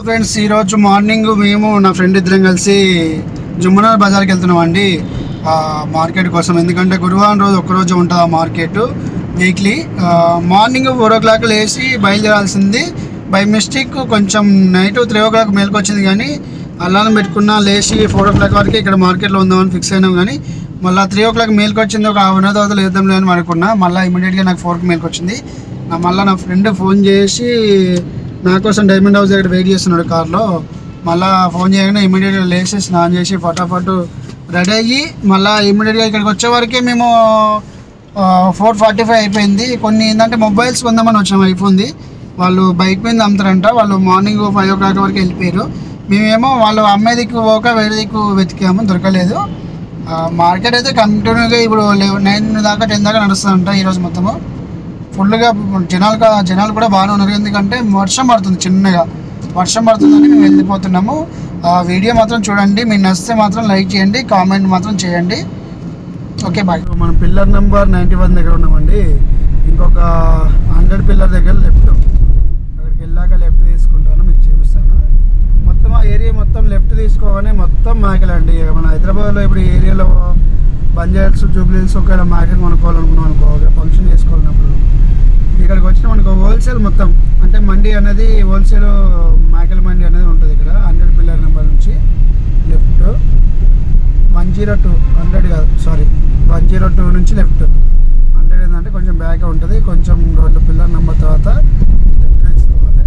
Friends ఈరోజు morning మేము నా ఫ్రెండ్ ఇద్దరం కలిసి జుమ్మనర్ బజార్కి వెళ్తున్నాం అండి మార్కెట్ కోసం ఎందుకంటే గురువారం రోజు ఒక్కరోజు ఉంటుంది ఆ market weekly morning four o'clock లేచి బయలుదేరాల్సింది బై మిస్టేక్ కొంచెం నైట్ త్రీ ఓ క్లాక్ మేలుకు వచ్చింది కానీ అలారం పెట్టుకున్నా లేచి ఫోర్ ఓ క్లాక్ వరకు ఇక్కడ మార్కెట్లో ఉందామని ఫిక్స్ అయినాం కానీ మళ్ళీ త్రీ ఓ క్లాక్ మేలుకు వచ్చింది ఒక హాఫ్ అన్ అవర్ తర్వాత లేద్దాం లేదని అనుకున్నా మళ్ళీ ఇమీడియట్గా నాకు ఫోర్కి మేలుకు వచ్చింది నా మళ్ళీ నా ఫ్రెండ్ ఫోన్ చేసి నా కోసం డైమండ్ హౌస్ దగ్గర వెయిట్ చేస్తున్నాడు కార్లో మళ్ళీ ఫోన్ చేయగానే ఇమీడియట్గా లేచి స్నానం చేసి ఫటాఫట్ రెడీ అయ్యి మళ్ళీ ఇమీడియట్గా ఇక్కడికి వచ్చే వరకే మేము ఫోర్ ఫార్టీ ఫైవ్ అయిపోయింది కొన్ని ఏంటంటే మొబైల్స్ కొందామని వచ్చాము ఐఫోన్ది వాళ్ళు బైక్ మీద అమ్ముతారంట వాళ్ళు మార్నింగ్ ఫైవ్ ఓ క్లాక్ వరకు వెళ్ళిపోయారు మేమేమో వాళ్ళు అమ్మాయి దిక్కు పోక వేరే దిక్కు వెతికాము దొరకలేదు మార్కెట్ అయితే కంటిన్యూగా ఇప్పుడు నైన్ దాకా టెన్ దాకా నడుస్తుందంట ఈరోజు మొత్తము ఫుల్గా జనాలు కా- జనాలు కూడా బాగానే ఉన్నారు ఎందుకంటే వర్షం పడుతుంది చిన్నగా వర్షం పడుతుందని మేము వెళ్ళిపోతున్నాము ఆ వీడియో మాత్రం చూడండి మీకు నచ్చితే మాత్రం లైక్ చేయండి కామెంట్ మాత్రం చేయండి ఓకే బాయ్ మనం పిల్లర్ నెంబర్ నైంటీ వన్ దగ్గర ఉన్నామండి ఇంకొక హండ్రెడ్ పిల్లర్ దగ్గర లెఫ్ట్ అక్కడికి వెళ్ళాక లెఫ్ట్ తీసుకుంటాను మీకు చూపిస్తాను మొత్తం ఆ ఏరియా మొత్తం లెఫ్ట్ తీసుకోగానే మొత్తం మేకలండి మన హైదరాబాద్లో ఇప్పుడు ఈ ఏరియాలో బంజారాస్ జూబ్లీస్ ఒక మేకలు కొనుక్కోవాలనుకున్నాం అనుకో ఫంక్షన్ చేసుకోవాలన్నప్పుడు ఇక్కడికి వచ్చిన మనకు హోల్సేల్ మొత్తం అంటే మండి అనేది హోల్సేల్ మేకల మండి అనేది ఉంటుంది ఇక్కడ హండ్రెడ్ పిల్లర్ నెంబర్ నుంచి left one zero two hundred కాదు సారీ వన్ జీరో టూ నుంచి లెఫ్ట్ హండ్రెడ్ ఏంటంటే కొంచెం బ్యాక్ ఉంటుంది కొంచెం రెండు పిల్లర్ నెంబర్ తర్వాత left తీసుకోవాలి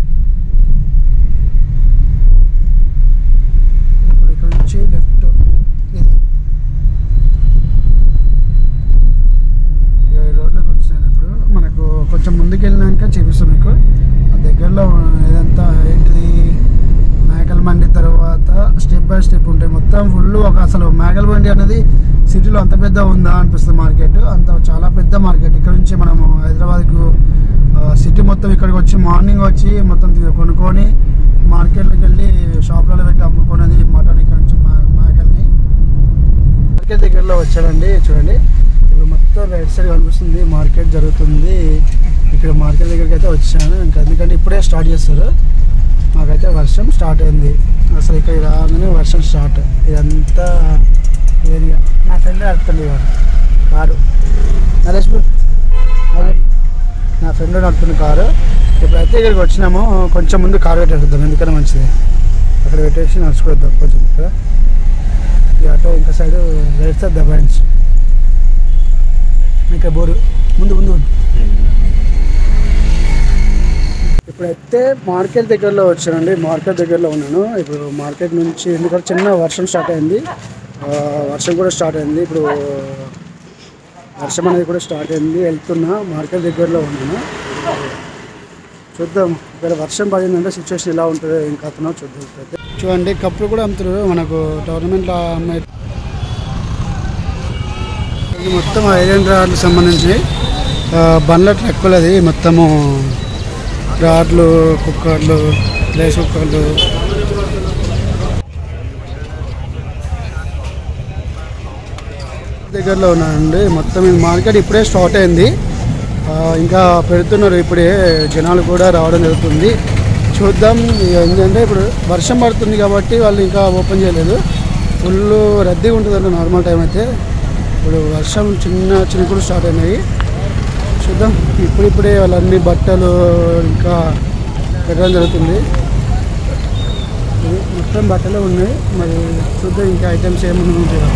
ఇప్పుడు ఇక్కడ నుంచి లెఫ్ట్ ఇది ఇక ఈ రోడ్లోకి వచ్చినాను ఇప్పుడు మనకు కొంచెం ముందుకు వెళ్ళినాక చూపిస్తాం మీకు ఆ దగ్గరలో ఇదంతా ఏంటిది మేకల మండి తర్వాత స్టెప్ బై స్టెప్ ఉంటాయి మొత్తం ఫుల్ ఒక అసలు మేకల మండి అనేది సిటీలో అంత పెద్ద ఉందా అనిపిస్తుంది మార్కెట్ అంత చాలా పెద్ద మార్కెట్ ఇక్కడ నుంచి మనము హైదరాబాద్కు సిటీ మొత్తం ఇక్కడికి వచ్చి మార్నింగ్ వచ్చి మొత్తం తీ- కొనుక్కొని మార్కెట్లోకి వెళ్ళి షాప్లలో పెట్టి అమ్ముకునేది మటన్ ఇక్కడ నుంచి మా- మేకల్ని మార్కెట్ దగ్గరలో వచ్చాడండి చూడండి ఇప్పుడు మొత్తం రైట్ సైడ్ కనిపిస్తుంది మార్కెట్ జరుగుతుంది ఇక్కడ మార్కెట్ దగ్గరికి అయితే వచ్చాను ఇంకా ఎందుకంటే ఇప్పుడే స్టార్ట్ చేస్తారు మాకైతే వర్షం స్టార్ట్ అయింది అసలు ఇక్కడ రాగానే వర్షం స్టార్ట్ ఇదంతా ఏరియా నా ఫ్రెండ్ నడుపుతుంది ఇవాళ కారు నరేష్ బ్రో, అదే. నా ఫ్రెండ్ నడుపుతున్న కారు ఇప్పుడైతే ఇక్కడికి వచ్చినాము కొంచెం ముందు కారు పెట్టేద్దాం ఎందుకన్నా మంచిది అక్కడ పెట్టేసి నడుచుకోద్దాం కొంచెం కదా ఈ ఆటో ఇంకా సైడ్ రైట్ సైడ్ దబాయించి ఇంకా బోరు ముందు ముందు ముందు. ఇప్పుడైతే మార్కెట్ దగ్గరలో వచ్చానండి మార్కెట్ దగ్గరలో ఉన్నాను ఇప్పుడు మార్కెట్ నుంచి ఎందుకంటే చిన్న వర్షం స్టార్ట్ అయింది ఆ, వర్షం కూడా స్టార్ట్ అయింది ఇప్పుడు వర్షం అనేది కూడా స్టార్ట్ అయింది వెళ్తున్నా మార్కెట్ దగ్గరలో ఉన్నాను చూద్దాం ఇక్కడ వర్షం పడిందంటే సిచ్యువేషన్ ఎలా ఉంటుందో ఏం కథనో చూద్దాం ఇప్పుడైతే. చూడండి కప్పులు కూడా అమ్ముతారు మనకు టోర్నమెంట్లో అమ్మే ఇది మొత్తం ఐరన్ రాడ్లకు సంబంధించి ఆ, బండ్ల ట్రక్కులు అది మొత్తము రాడ్లు కుక్కర్లు రైస్ కుక్కర్లు దగ్గరలో ఉన్నానండి మొత్తం ఈ మార్కెట్ ఇప్పుడే స్టార్ట్ అయింది ఆ, ఇంకా పెడుతున్నారు ఇప్పుడే జనాలు కూడా రావడం జరుగుతుంది చూద్దాం ఇక ఏంటంటే ఇప్పుడు వర్షం పడుతుంది కాబట్టి వాళ్ళు ఇంకా ఓపెన్ చేయలేదు ఫుల్ రద్దీగా ఉంటుందండి నార్మల్ టైం అయితే ఇప్పుడు వర్షం చిన్న చినుకులు స్టార్ట్ అయినాయి చూద్దాం ఇప్పుడిప్పుడే వాళ్ళన్ని బట్టలు ఇంకా పెట్టడం జరుగుతుంది ఇది మొత్తం బట్టలు ఉన్నాయి మరి చూద్దాం ఇంకా ఐటమ్స్ ఏమైనా ఉంటాయో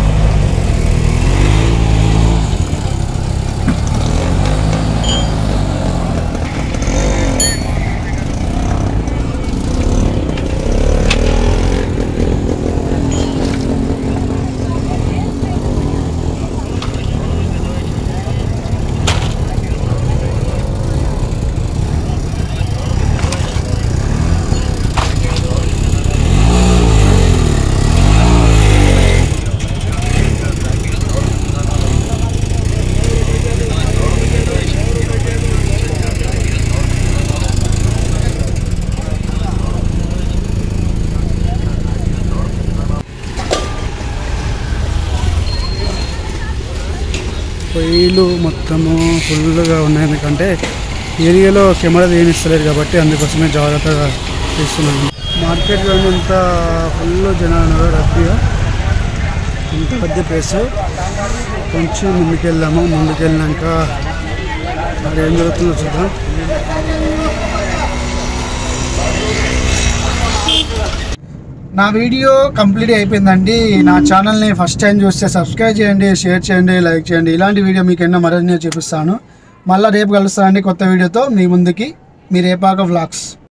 పొయ్యిలు మొత్తము ఫుల్గా ఉన్నాయి ఎందుకంటే ఏరియాలో కెమెరా తీయనిస్తలేరు కాబట్టి అందుకోసమే జాగ్రత్తగా తీస్తున్నాను మార్కెట్లో ఇంత ఫుల్ జనాలు ఉన్నారు రద్దీగా ఇంత పెద్ద ప్లేస్ కొంచెం ముందుకెళ్ళాము ముందుకెళ్ళినాక మరి ఏం జరుగుతుందో చూద్దాం నా వీడియో కంప్లీట్ అయిపోయిందండి నా ఛానల్ని ఫస్ట్ టైం చూస్తే సబ్స్క్రైబ్ చేయండి షేర్ చేయండి లైక్ చేయండి ఇలాంటి వీడియో మీకు ఎన్నో మరిన్ని చూపిస్తాను మళ్ళీ రేపు కలుస్తానండి కొత్త వీడియోతో మీ ముందుకి మీ రేపాక వ్లాగ్స్